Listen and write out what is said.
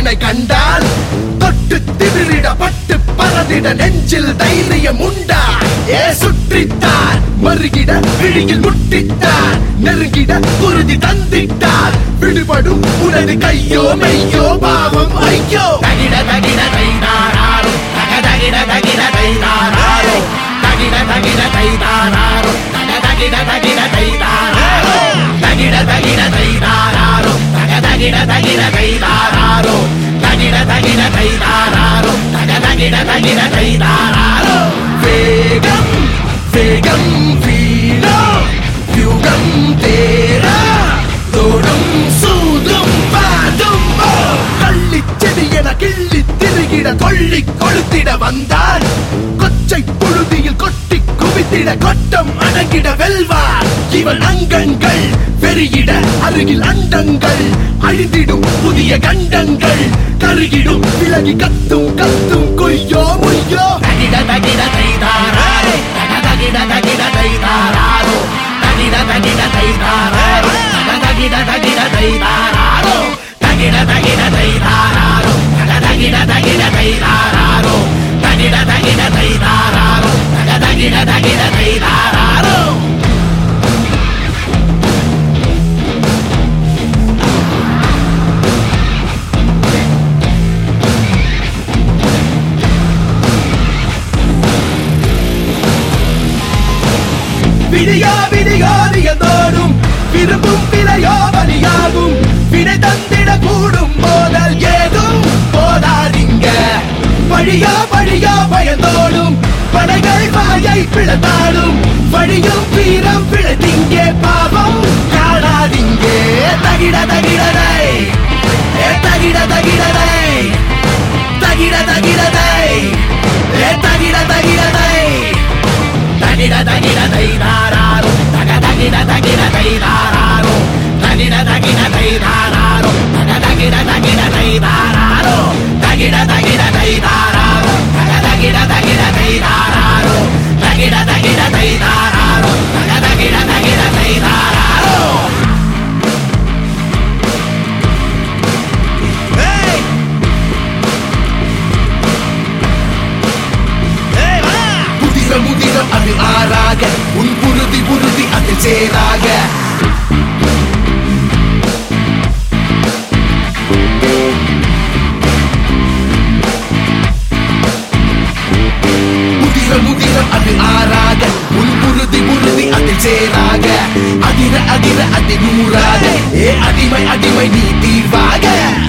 உன்னை கண்டால் தொட்டு திமிரிட பட்டு பறந்திட நெஞ்சில் தைரியம் உண்டா ஏ சுற்றித்தார் மறுகிட விழியில் முட்டித்தார் நெருங்கிட குருதி தந்திட்டார் விடுபடும் உனது கையோ மெய்யோ பாவம் ஐயோ தகிட தகிட தைதாரோ தக தகிட தகிட தைதாரோ தகிட தகிட தைதாரோ தக தகிட தகிட தைதாரோ தகிட தகிட தைதாரோ தக தகிட தகிட தைதாரோ தகிட தகிட தைதாரோ தக தகிட தகிட தைதாரோ வேகம் வேகம் வீணோ யுகம் தேரா தோடும் சூதும் பாதும் ஓ. கள்ளிச் செடி என கிள்ளி திருகிட கொள்ளி கொளுத்திட வந்தார் கொச்சை புழுதியில் கொட்டி குவித்திட கொட்டம் அடங்கிட வெல்வார் இவன் அங்கங்கள் பெருகிட அருகில் அண்டங்கள் அழிந்திடும் புதிய கண்டங்கள் கருகிடும் விலகி கத்தும் கத்தும் கொய்யோ முய்யோ தகிட தகிட தைதாரோ தக தகிட தகிட தைதாரோ தகிட தகிட தைதாரோ தக தகிட தகிட தைதாரோ தகிட தகிட தைதாரோ தக தகிட தகிட தைதாரோ தகிட தகிட தைதாரோ தக தகிட தகிட தைதாரோ விடியா விடியா வியந்தோடும் விரும்பும் விலையோ பலியாகும் விடை தந்திட கூடும் போதல் ஏதும் போதாதீங்க வழியா வழியா பயந்தோடும் படைகள் வாயை பிளந்தாடும் வழியும் வீரம் பிழைத்திங்கே பாவம் காணாதீங்கே தகிட தகிடதை ஏ தகிட தகிடதை தகிட தகிடதை ஏ தகிட தகிடதை தகிட தகிட தைதாரோ தக தகிட தகிட தைதாரோ தகிட தகிட தைதாரோ தக தகிட தகிட தைதாரோ தகிட தகிட தைதாரோ தக தகிட தகிட தைதாரோ தகிட தகிட தைதாரோ தக தகிட தகிட தைதாரோ ஏய் ஏய் வா முதிர முதிரம் அது ஆறாக உன் புருதி புருதி அது சேராக முதிர முதிரம் அது ஆறாக உன் புருதி புருதி அது சேராக அதிர அதிர அது நூறாக ஏ அடிமை அடிமை நீ தீர்வாக